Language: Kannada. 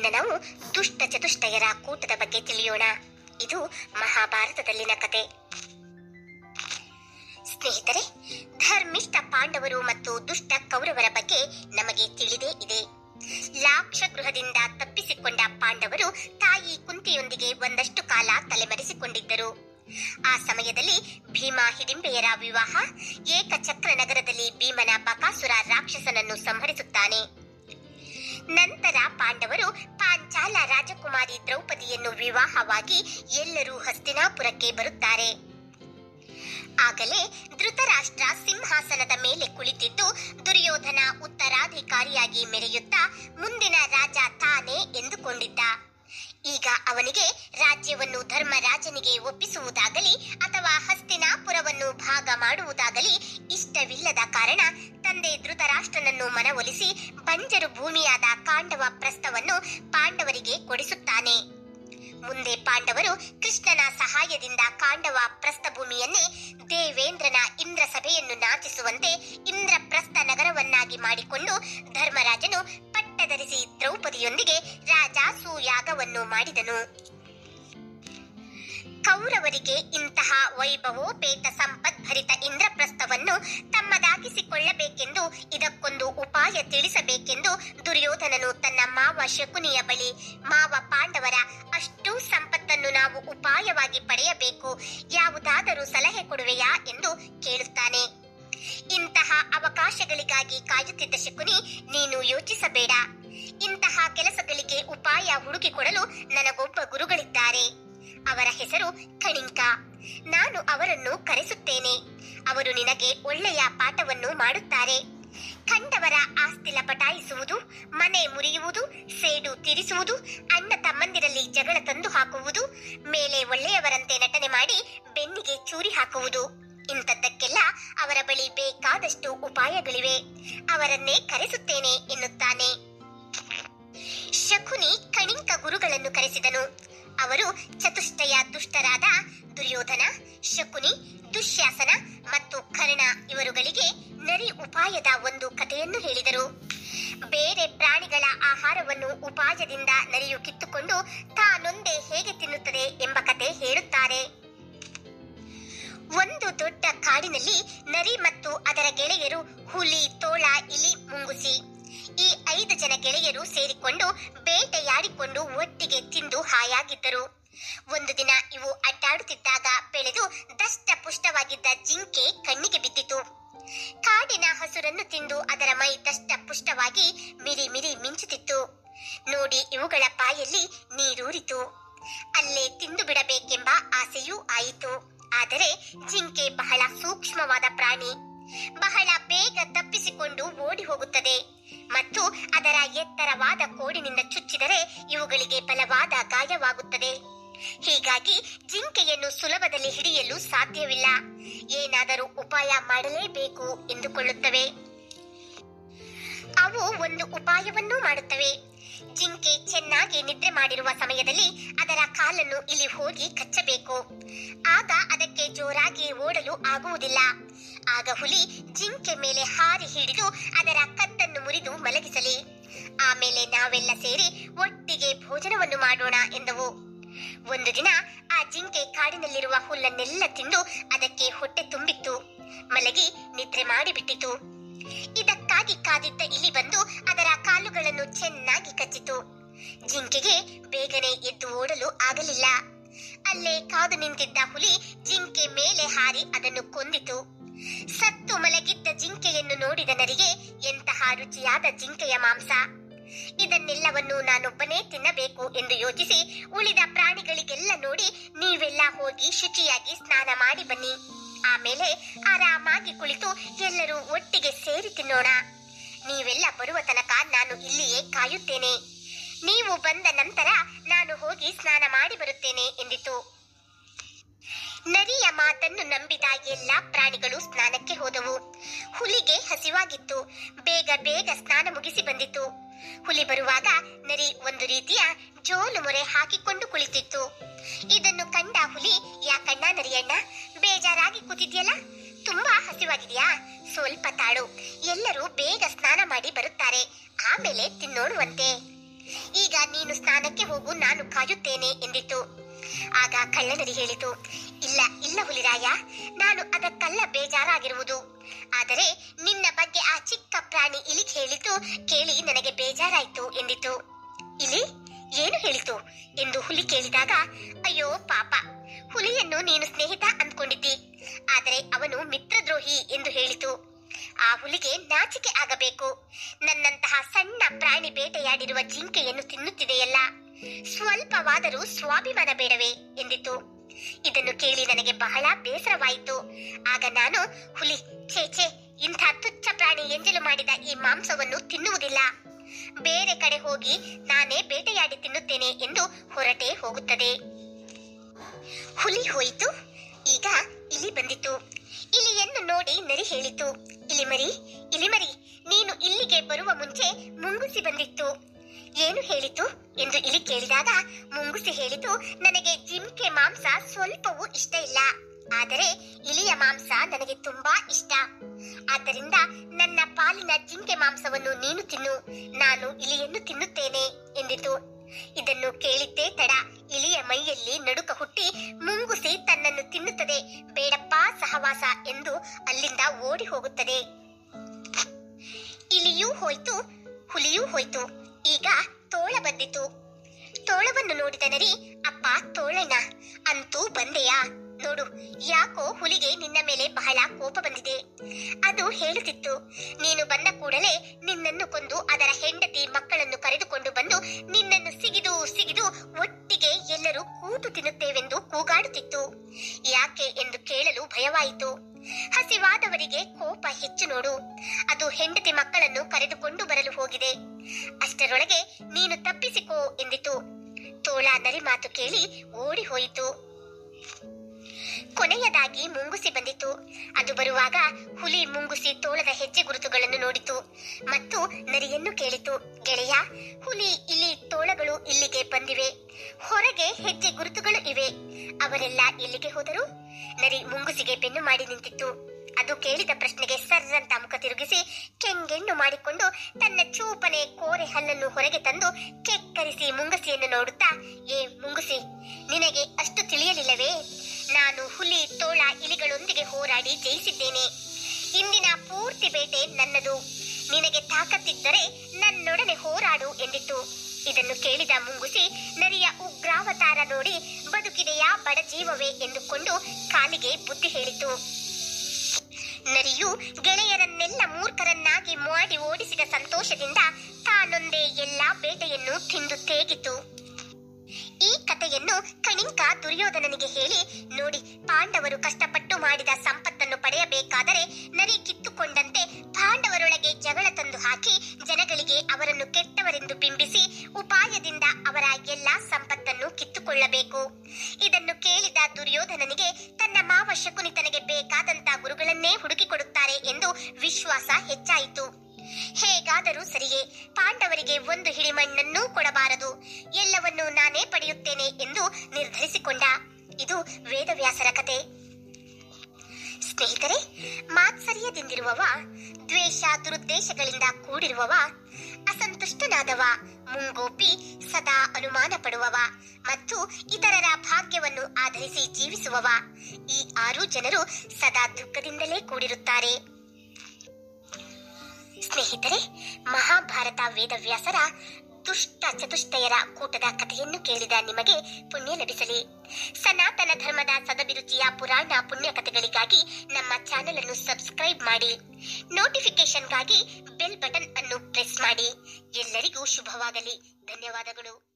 ದಿನ ನಾವು ದುಷ್ಟ ಚತುಷ್ಟಯರ ಕೂಟದ ಬಗ್ಗೆ ತಿಳಿಯೋಣ ಇದು ಮಹಾಭಾರತದಲ್ಲಿನ ಕತೆ ಸ್ನೇಹಿತರೆ ಧರ್ಮಿಷ್ಠ ಪಾಂಡವರು ಮತ್ತು ದುಷ್ಟ ಕೌರವರ ಬಗ್ಗೆ ನಮಗೆ ತಿಳಿದೇ ಇದೆ ಲಾಕ್ಷ ಗೃಹದಿಂದ ತಪ್ಪಿಸಿಕೊಂಡ ಪಾಂಡವರು ತಾಯಿ ಕುಂತಿಯೊಂದಿಗೆ ಒಂದಷ್ಟು ಕಾಲ ತಲೆಮರೆಸಿಕೊಂಡಿದ್ದರು ಆ ಸಮಯದಲ್ಲಿ ಭೀಮ ಹಿಡಿಂಬೆಯರ ವಿವಾಹ ಏಕಚಕ್ರ ನಗರದಲ್ಲಿ ಭೀಮನ ಬಕಾಸುರ ರಾಕ್ಷಸನನ್ನು ಸಂಹರಿಸುತ್ತಾನೆ ನಂತರ ಪಾಂಡವರು ಪಾಂಚಾಲ ರಾಜಕುಮಾರಿ ದ್ರೌಪದಿಯನ್ನು ವಿವಾಹವಾಗಿ ಎಲ್ಲರೂ ಹಸ್ತಿನಾಪುರಕ್ಕೆ ಬರುತ್ತಾರೆ ಆಗಲೇ ಧೃತರಾಷ್ಟ್ರ ಸಿಂಹಾಸನದ ಮೇಲೆ ಕುಳಿತಿದ್ದು ದುರ್ಯೋಧನ ಉತ್ತರಾಧಿಕಾರಿಯಾಗಿ ಮೆರೆಯುತ್ತಾ ಮುಂದಿನ ರಾಜ ತಾನೇ ಎಂದುಕೊಂಡಿದ್ದ ಈಗ ಅವನಿಗೆ ರಾಜ್ಯವನ್ನು ಧರ್ಮರಾಜನಿಗೆ ಒಪ್ಪಿಸುವುದಾಗಲಿ ಅಥವಾ ಹಸ್ತಿನಾಪುರವನ್ನು ಭಾಗ ಮಾಡುವುದಾಗಲಿ ಇಷ್ಟವಿಲ್ಲದ ಕಾರಣ ತಂದೆ ಧೃತರಾಷ್ಟ್ರನನ್ನು ಮನವೊಲಿಸಿ ಬಂಜರು ಭೂಮಿಯಾದ ಕಾಂಡವ ಪ್ರಸ್ಥವನ್ನು ಪಾಂಡವರಿಗೆ ಕೊಡಿಸುತ್ತಾನೆ ಮುಂದೆ ಪಾಂಡವರು ಕೃಷ್ಣನ ಸಹಾಯದಿಂದ ಕಾಂಡವ ಪ್ರಸ್ಥಭೂಮಿಯನ್ನೇ ದೇವೇಂದ್ರನ ಇಂದ್ರ ಸಭೆಯನ್ನು ನಾಚಿಸುವಂತೆ ಇಂದ್ರಪ್ರಸ್ಥ ನಗರವನ್ನಾಗಿ ಮಾಡಿಕೊಂಡು ಧರ್ಮರಾಜನು ಪಟ್ಟಧರಿಸಿ ದ್ರೌಪದಿಯೊಂದಿಗೆ ರಾಜಾಸೂಯಾಗವನ್ನು ಮಾಡಿದನು ಕೌರವರಿಗೆ ಇಂತಹ ವೈಭವೋಪೇತ ಸಂಪದ್ಭರಿತ ಇಂದ್ರಪ್ರಸ್ಥವನ್ನು ತಮ್ಮದಾಗಿಸಿಕೊಳ್ಳಬೇಕೆಂದು ಇದಕ್ಕೊಂದು ಉಪಾಯ ತಿಳಿಸಬೇಕೆಂದು ದುರ್ಯೋಧನನು ತನ್ನ ಮಾವ ಶಕುನಿಯ ಬಳಿ ಮಾವ ಪಾಂಡವರ ಅಷ್ಟು ಸಂಪತ್ತನ್ನು ನಾವು ಉಪಾಯವಾಗಿ ಪಡೆಯಬೇಕು ಯಾವುದಾದರೂ ಸಲಹೆ ಕೊಡುವೆಯಾ ಎಂದು ಕೇಳುತ್ತಾನೆ ಇಂತಹ ಅವಕಾಶಗಳಿಗಾಗಿ ಕಾಯುತ್ತಿದ್ದ ಶಕುನಿ ನೀನು ಯೋಚಿಸಬೇಡ ಇಂತಹ ಕೆಲಸಗಳಿಗೆ ಉಪಾಯ ಹುಡುಕಿಕೊಡಲು ನನಗೊಬ್ಬ ಗುರುಗಳಿದ್ದಾರೆ ಅವರ ಹೆಸರು ಕಣಿಂಕ ನಾನು ಅವರನ್ನು ಕರೆಸುತ್ತೇನೆ ಅವರು ನಿನಗೆ ಒಳ್ಳೆಯ ಪಾಠವನ್ನು ಮಾಡುತ್ತಾರೆ ಕಂಡವರ ಆಸ್ತಿ ಲಪಟಾಯಿಸುವುದು ಮನೆ ಮುರಿಯುವುದು ಸೇಡು ತೀರಿಸುವುದು ಅಣ್ಣ ತಮ್ಮಂದಿರಲ್ಲಿ ಜಗಳ ತಂದು ಹಾಕುವುದು ಮೇಲೆ ಒಳ್ಳೆಯವರಂತೆ ನಟನೆ ಮಾಡಿ ಬೆನ್ನಿಗೆ ಚೂರಿ ಹಾಕುವುದು ಇಂಥದ್ದಕ್ಕೆಲ್ಲ ಅವರ ಬಳಿ ಬೇಕಾದಷ್ಟು ಉಪಾಯಗಳಿವೆ ಅವರನ್ನೇ ಕರೆಸುತ್ತೇನೆ ಎನ್ನುತ್ತಾನೆ ಶಕುನಿ ಕಣಿಂಕ ಗುರುಗಳನ್ನು ಕರೆಸಿದನು ಅವರು ಚತುಷ್ಟಯ ದುಷ್ಟರಾದ ದುರ್ಯೋಧನ ಶಕುನಿ ದುಶ್ಯಾಸನ ಮತ್ತು ಕರ್ಣ ಇವರುಗಳಿಗೆ ನರಿ ಉಪಾಯದ ಒಂದು ಕಥೆಯನ್ನು ಹೇಳಿದರು ಬೇರೆ ಪ್ರಾಣಿಗಳ ಆಹಾರವನ್ನು ಉಪಾಯದಿಂದ ನರಿಯು ಕಿತ್ತುಕೊಂಡು ತಾನೊಂದೇ ಹೇಗೆ ತಿನ್ನುತ್ತದೆ ಎಂಬ ಕತೆ ಹೇಳುತ್ತಾರೆ ಒಂದು ದೊಡ್ಡ ಕಾಡಿನಲ್ಲಿ ನರಿ ಮತ್ತು ಅದರ ಗೆಳೆಯರು ಹುಲಿ ತೋಳ ಇಲಿ ಮುಂಗುಸಿ ಈ ಐದು ಜನ ಗೆಳೆಯರು ಸೇರಿಕೊಂಡು ಬೇಟೆಯಾಡಿಕೊಂಡು ಒಟ್ಟಿಗೆ ತಿಂದು ಹಾಯಾಗಿದ್ದರು ಒಂದು ದಿನ ಇವು ಅಡ್ಡಾಡುತ್ತಿದ್ದಾಗ ಬೆಳೆದು ದಷ್ಟ ಪುಷ್ಟವಾಗಿದ್ದ ಜಿಂಕೆ ಕಣ್ಣಿಗೆ ಬಿದ್ದಿತು ಕಾಡಿನ ಹಸುರನ್ನು ತಿಂದು ಅದರ ಮೈ ದಷ್ಟ ಪುಷ್ಟವಾಗಿ ಮಿರಿ ಮಿರಿ ಮಿಂಚುತ್ತಿತ್ತು ನೋಡಿ ಇವುಗಳ ಬಾಯಲ್ಲಿ ನೀರೂರಿತು ಅಲ್ಲೇ ತಿಂದು ಬಿಡಬೇಕೆಂಬ ಆಸೆಯೂ ಆಯಿತು ಆದರೆ ಜಿಂಕೆ ಬಹಳ ಸೂಕ್ಷ್ಮವಾದ ಪ್ರಾಣಿ ಬಹಳ ಬೇಗ ತಪ್ಪಿಸಿಕೊಂಡು ಓಡಿ ಹೋಗುತ್ತದೆ ಮತ್ತು ಅದರ ಎತ್ತರವಾದ ಕೋಡಿನಿಂದ ಚುಚ್ಚಿದರೆ ಇವುಗಳಿಗೆ ಬಲವಾದ ಗಾಯವಾಗುತ್ತದೆ ಹೀಗಾಗಿ ಜಿಂಕೆಯನ್ನು ಸುಲಭದಲ್ಲಿ ಹಿಡಿಯಲು ಸಾಧ್ಯವಿಲ್ಲ ಏನಾದರೂ ಉಪಾಯ ಮಾಡಲೇಬೇಕು ಎಂದುಕೊಳ್ಳುತ್ತವೆ ಅವು ಒಂದು ಉಪಾಯವನ್ನೂ ಮಾಡುತ್ತವೆ ಜಿಂಕೆ ಚೆನ್ನಾಗಿ ನಿದ್ರೆ ಮಾಡಿರುವ ಸಮಯದಲ್ಲಿ ಅದರ ಕಾಲನ್ನು ಇಲ್ಲಿ ಹೋಗಿ ಕಚ್ಚಬೇಕು ಆಗ ಅದಕ್ಕೆ ಜೋರಾಗಿ ಓಡಲು ಆಗುವುದಿಲ್ಲ ಆಗ ಹುಲಿ ಜಿಂಕೆ ಮೇಲೆ ಹಾರಿ ಹಿಡಿದು ಅದರ ಕತ್ತನ್ನು ಮುರಿದು ಮಲಗಿಸಲಿ ಆಮೇಲೆ ನಾವೆಲ್ಲ ಸೇರಿ ಒಟ್ಟಿಗೆ ಭೋಜನವನ್ನು ಮಾಡೋಣ ಎಂದವು ಒಂದು ದಿನ ಆ ಜಿಂಕೆ ಕಾಡಿನಲ್ಲಿರುವ ಹುಲ್ಲನ್ನೆಲ್ಲ ತಿಂದು ಅದಕ್ಕೆ ಹೊಟ್ಟೆ ತುಂಬಿತ್ತು ಮಲಗಿ ನಿದ್ರೆ ಮಾಡಿಬಿಟ್ಟಿತು ಇದಕ್ಕಾಗಿ ಕಾದಿದ್ದ ಇಲಿ ಬಂದು ಅದರ ಕಾಲುಗಳನ್ನು ಚೆನ್ನಾಗಿ ಕಚ್ಚಿತು ಜಿಂಕೆಗೆ ಬೇಗನೆ ಎದ್ದು ಓಡಲು ಆಗಲಿಲ್ಲ ಅಲ್ಲೇ ಕಾದು ನಿಂತಿದ್ದ ಹುಲಿ ಜಿಂಕೆ ಮೇಲೆ ಹಾರಿ ಅದನ್ನು ಕೊಂದಿತು ಸತ್ತು ಮಲಗಿದ್ದ ಜಿಂಕೆಯನ್ನು ನೋಡಿದ ನರಿಗೆ ಎಂತಹ ರುಚಿಯಾದ ಜಿಂಕೆಯ ಮಾಂಸ ಇದನ್ನೆಲ್ಲವನ್ನು ನಾನೊಬ್ಬನೇ ತಿನ್ನಬೇಕು ಎಂದು ಯೋಚಿಸಿ ಉಳಿದ ಪ್ರಾಣಿಗಳಿಗೆಲ್ಲ ನೋಡಿ ನೀವೆಲ್ಲ ಹೋಗಿ ಶುಚಿಯಾಗಿ ಸ್ನಾನ ಮಾಡಿ ಬನ್ನಿ ಆಮೇಲೆ ಆರಾಮಾಗಿ ಕುಳಿತು ಎಲ್ಲರೂ ಒಟ್ಟಿಗೆ ಸೇರಿ ತಿನ್ನೋಣ ನೀವೆಲ್ಲ ಬರುವ ತನಕ ನಾನು ಇಲ್ಲಿಯೇ ಕಾಯುತ್ತೇನೆ ನೀವು ಬಂದ ನಂತರ ನಾನು ಹೋಗಿ ಸ್ನಾನ ಮಾಡಿ ಬರುತ್ತೇನೆ ಎಂದಿತು ನರಿಯ ಮಾತನ್ನು ನಂಬಿದ ಎಲ್ಲಾ ಪ್ರಾಣಿಗಳು ಸ್ನಾನಕ್ಕೆ ಹೋದವು ಹುಲಿಗೆ ಹಸಿವಾಗಿತ್ತು ಬೇಗ ಬೇಗ ಸ್ನಾನ ಮುಗಿಸಿ ಬಂದಿತು ಹುಲಿ ಬರುವಾಗ ನರಿ ಒಂದು ರೀತಿಯ ಜೋಲು ಮೊರೆ ಹಾಕಿಕೊಂಡು ಕುಳಿತಿತ್ತು ಇದನ್ನು ಕಂಡ ಹುಲಿ ಯಾಕಣ್ಣ ನರಿಯಣ್ಣ ಬೇಜಾರಾಗಿ ಕೂತಿದ್ಯಲ್ಲ ತುಂಬಾ ಹಸಿವಾಗಿದೆಯಾ ಸ್ವಲ್ಪ ತಾಳು ಎಲ್ಲರೂ ಬೇಗ ಸ್ನಾನ ಮಾಡಿ ಬರುತ್ತಾರೆ ಆಮೇಲೆ ತಿನ್ನೋಣುವಂತೆ ಈಗ ನೀನು ಸ್ನಾನಕ್ಕೆ ಹೋಗು ನಾನು ಕಾಯುತ್ತೇನೆ ಎಂದಿತು ಆಗ ಕಳ್ಳನರಿ ಹೇಳಿತು ಇಲ್ಲ ಇಲ್ಲ ಹುಲಿರಾಯ ನಾನು ಅದಕ್ಕಲ್ಲ ಬೇಜಾರಾಗಿರುವುದು ಆದರೆ ನಿನ್ನ ಬಗ್ಗೆ ಆ ಚಿಕ್ಕ ಪ್ರಾಣಿ ಇಲಿ ಹೇಳಿತು ಕೇಳಿ ನನಗೆ ಬೇಜಾರಾಯ್ತು ಎಂದಿತು ಇಲಿ ಏನು ಹೇಳಿತು ಎಂದು ಹುಲಿ ಕೇಳಿದಾಗ ಅಯ್ಯೋ ಪಾಪ ಹುಲಿಯನ್ನು ನೀನು ಸ್ನೇಹಿತ ಅಂದ್ಕೊಂಡಿದ್ದಿ ಆದರೆ ಅವನು ಮಿತ್ರದ್ರೋಹಿ ಎಂದು ಹೇಳಿತು ಆ ಹುಲಿಗೆ ನಾಚಿಕೆ ಆಗಬೇಕು ನನ್ನಂತಹ ಸಣ್ಣ ಪ್ರಾಣಿ ಬೇಟೆಯಾಡಿರುವ ಜಿಂಕೆಯನ್ನು ತಿನ್ನುತ್ತಿದೆಯಲ್ಲ ಸ್ವಲ್ಪವಾದರೂ ಸ್ವಾಭಿಮಾನ ಬೇಡವೇ ಎಂದಿತು ಇದನ್ನು ಕೇಳಿ ನನಗೆ ಬಹಳ ಬೇಸರವಾಯಿತು ಆಗ ನಾನು ಹುಲಿ ಛೇ ಛೇ ಇಂಥ ತುಚ್ಛ ಪ್ರಾಣಿ ಎಂಜಲು ಮಾಡಿದ ಈ ಮಾಂಸವನ್ನು ತಿನ್ನುವುದಿಲ್ಲ ಬೇರೆ ಕಡೆ ಹೋಗಿ ನಾನೇ ಬೇಟೆಯಾಡಿ ತಿನ್ನುತ್ತೇನೆ ಎಂದು ಹೊರಟೇ ಹೋಗುತ್ತದೆ ಹುಲಿ ಹೋಯಿತು ಈಗ ಇಲಿ ಬಂದಿತು ಇಲಿಯನ್ನು ನೋಡಿ ನರಿ ಹೇಳಿತು ಇಲಿಮರಿ ಇಲಿಮರಿ ನೀನು ಇಲ್ಲಿಗೆ ಬರುವ ಮುಂಚೆ ಮುಂಗುಸಿ ಬಂದಿತ್ತು ಏನು ಹೇಳಿತು ಎಂದು ಇಲಿ ಕೇಳಿದಾಗ ಮುಂಗುಸಿ ಹೇಳಿತು ನನಗೆ ಜಿಂಕೆ ಮಾಂಸ ಸ್ವಲ್ಪವೂ ಇಷ್ಟ ಇಲ್ಲ ಆದರೆ ಇಲಿಯ ಮಾಂಸ ನನಗೆ ತುಂಬಾ ಇಷ್ಟ ಆದ್ದರಿಂದ ನನ್ನ ಪಾಲಿನ ಜಿಂಕೆ ಮಾಂಸವನ್ನು ನೀನು ತಿನ್ನು ನಾನು ಇಲಿಯನ್ನು ತಿನ್ನುತ್ತೇನೆ ಎಂದಿತು ಇದನ್ನು ಕೇಳಿದ್ದೇ ತಡ ಇಲಿಯ ಮೈಯಲ್ಲಿ ನಡುಕ ಹುಟ್ಟಿ ಮುಂಗುಸಿ ತನ್ನನ್ನು ತಿನ್ನುತ್ತದೆ ಬೇಡಪ್ಪ ಸಹವಾಸ ಎಂದು ಅಲ್ಲಿಂದ ಓಡಿ ಹೋಗುತ್ತದೆ ಇಲಿಯೂ ಹೋಯ್ತು ಹುಲಿಯೂ ಹೋಯ್ತು ಈಗ ತೋಳ ಬಂದಿತು ತೋಳವನ್ನು ನೋಡಿದ ನರಿ ಅಪ್ಪ ತೋಳಣ್ಣ ಅಂತೂ ಬಂದೆಯಾ ನೋಡು ಯಾಕೋ ಹುಲಿಗೆ ನಿನ್ನ ಮೇಲೆ ಬಹಳ ಕೋಪ ಬಂದಿದೆ ಅದು ಹೇಳುತ್ತಿತ್ತು ನೀನು ಬಂದ ಕೂಡಲೇ ನಿನ್ನನ್ನು ಕೊಂದು ಅದರ ಹೆಂಡತಿ ಮಕ್ಕಳನ್ನು ಕರೆದುಕೊಂಡು ಬಂದು ನಿನ್ನನ್ನು ಸಿಗಿದು ಸಿಗಿದು ಒಟ್ಟಿಗೆ ಎಲ್ಲರೂ ಕೂತು ತಿನ್ನುತ್ತೇವೆಂದು ಕೂಗಾಡುತ್ತಿತ್ತು ಯಾಕೆ ಎಂದು ಕೇಳಲು ಭಯವಾಯಿತು ಹಸಿವಾದವರಿಗೆ ಕೋಪ ಹೆಚ್ಚು ನೋಡು ಅದು ಹೆಂಡತಿ ಮಕ್ಕಳನ್ನು ಕರೆದುಕೊಂಡು ಬರಲು ಹೋಗಿದೆ ಅಷ್ಟರೊಳಗೆ ನೀನು ತಪ್ಪಿಸಿಕೋ ಎಂದಿತು ತೋಳ ನರಿ ಮಾತು ಕೇಳಿ ಓಡಿ ಹೋಯಿತು ಕೊನೆಯದಾಗಿ ಮುಂಗುಸಿ ಬಂದಿತು ಅದು ಬರುವಾಗ ಹುಲಿ ಮುಂಗುಸಿ ತೋಳದ ಹೆಜ್ಜೆ ಗುರುತುಗಳನ್ನು ನೋಡಿತು ಮತ್ತು ನರಿಯನ್ನು ಕೇಳಿತು ಗೆಳೆಯ ಹುಲಿ ಇಲ್ಲಿ ತೋಳಗಳು ಇಲ್ಲಿಗೆ ಬಂದಿವೆ ಹೊರಗೆ ಹೆಜ್ಜೆ ಗುರುತುಗಳು ಇವೆ ಅವರೆಲ್ಲ ಎಲ್ಲಿಗೆ ಹೋದರು ನರಿ ಮುಂಗುಸಿಗೆ ಬೆನ್ನು ಮಾಡಿ ನಿಂತಿತ್ತು ಅದು ಕೇಳಿದ ಪ್ರಶ್ನೆಗೆ ಸರ್ರಂತ ಮುಖ ತಿರುಗಿಸಿ ಕೆಂಗೆಣ್ಣು ಮಾಡಿಕೊಂಡು ತನ್ನ ಚೂಪನೆ ಕೋರೆ ಹಲ್ಲನ್ನು ಹೊರಗೆ ತಂದು ಕೆಕ್ಕರಿಸಿ ಮುಂಗಸಿಯನ್ನು ನೋಡುತ್ತಾ ಏ ಮುಂಗುಸಿ ನಿನಗೆ ಅಷ್ಟು ತಿಳಿಯಲಿಲ್ಲವೇ ನಾನು ಹುಲಿ ತೋಳ ಇಲಿಗಳೊಂದಿಗೆ ಹೋರಾಡಿ ಜಯಿಸಿದ್ದೇನೆ ಇಂದಿನ ಪೂರ್ತಿ ಬೇಟೆ ನನ್ನದು ನಿನಗೆ ತಾಕತ್ತಿದ್ದರೆ ನನ್ನೊಡನೆ ಹೋರಾಡು ಎಂದಿತ್ತು ಇದನ್ನು ಕೇಳಿದ ಮುಂಗುಸಿ ನರಿಯ ಉಗ್ರಾವತಾರ ನೋಡಿ ಬದುಕಿದೆಯಾ ಬಡ ಜೀವವೇ ಎಂದುಕೊಂಡು ಕಾಲಿಗೆ ಬುದ್ಧಿ ಹೇಳಿತು ನರಿಯು ಗೆಳೆಯರನ್ನೆಲ್ಲ ಮೂರ್ಖರನ್ನಾಗಿ ಮಾಡಿ ಓಡಿಸಿದ ಸಂತೋಷದಿಂದ ತಾನೊಂದೇ ಎಲ್ಲಾ ಬೇಟೆಯನ್ನು ತಿಂದು ತೇಗಿತು ಈ ಕಥೆಯನ್ನು ಕಣಿಂಕ ದುರ್ಯೋಧನನಿಗೆ ಹೇಳಿ ನೋಡಿ ಪಾಂಡವರು ಕಷ್ಟಪಟ್ಟು ಮಾಡಿದ ಸಂಪತ್ತನ್ನು ಪಡೆಯಬೇಕಾದರೆ ನರಿ ಕಿತ್ತುಕೊಂಡಂತೆ ಪಾಂಡವರೊಳಗೆ ಜಗಳ ತಂದು ಹಾಕಿ ಜನಗಳಿಗೆ ಅವರನ್ನು ಕೆಟ್ಟವರೆಂದು ಬಿಂಬಿಸಿ ಉಪಾಯದಿಂದ ಅವರ ಎಲ್ಲಾ ಸಂಪತ್ತನ್ನು ಕಿತ್ತುಕೊಳ್ಳಬೇಕು ಇದನ್ನು ಕೇಳಿದ ದುರ್ಯೋಧನನಿಗೆ ತನ್ನ ಮಾವ ಶಕುನಿ ತನಗೆ ಬೇಕಾದಂತ ಗುರುಗಳನ್ನೇ ಹುಡುಕಿಕೊಡುತ್ತಾರೆ ಎಂದು ವಿಶ್ವಾಸ ಹೆಚ್ಚಾಯಿತು ಹೇಗಾದರೂ ಸರಿಯೇ ಪಾಂಡವರಿಗೆ ಒಂದು ಹಿಡಿಮಣ್ಣನ್ನೂ ಕೊಡಬಾರದು ಎಲ್ಲವನ್ನೂ ನಾನೇ ಪಡೆಯುತ್ತೇನೆ ಎಂದು ನಿರ್ಧರಿಸಿಕೊಂಡ ಇದು ವೇದವ್ಯಾಸರ ಕತೆ ಸ್ನೇಹಿತರೆ ಮಾತ್ಸರ್ಯದಿಂದಿರುವವ ದ್ವೇಷ ದುರುದ್ದೇಶಗಳಿಂದ ಕೂಡಿರುವವ ಅಸಂತುಷ್ಟನಾದವ ಮುಂಗೋಪಿ ಸದಾ ಅನುಮಾನ ಪಡುವವ ಮತ್ತು ಇತರರ ಭಾಗ್ಯವನ್ನು ಆಧರಿಸಿ ಜೀವಿಸುವವ ಈ ಆರು ಜನರು ಸದಾ ದುಃಖದಿಂದಲೇ ಕೂಡಿರುತ್ತಾರೆ ಸ್ನೇಹಿತರೆ ಮಹಾಭಾರತ ವೇದವ್ಯಾಸರ ದುಷ್ಟ ಚತುಷ್ಟಯರ ಕೂಟದ ಕಥೆಯನ್ನು ಕೇಳಿದ ನಿಮಗೆ ಪುಣ್ಯ ಲಭಿಸಲಿ ಸನಾತನ ಧರ್ಮದ ಸದಭಿರುಚಿಯ ಪುರಾಣ ಪುಣ್ಯ ಕಥೆಗಳಿಗಾಗಿ ನಮ್ಮ ಚಾನೆಲ್ ಅನ್ನು ಸಬ್ಸ್ಕ್ರೈಬ್ ಮಾಡಿ ನೋಟಿಫಿಕೇಶನ್ಗಾಗಿ ಬೆಲ್ ಬಟನ್ ಅನ್ನು ಪ್ರೆಸ್ ಮಾಡಿ ಎಲ್ಲರಿಗೂ ಶುಭವಾಗಲಿ ಧನ್ಯವಾದಗಳು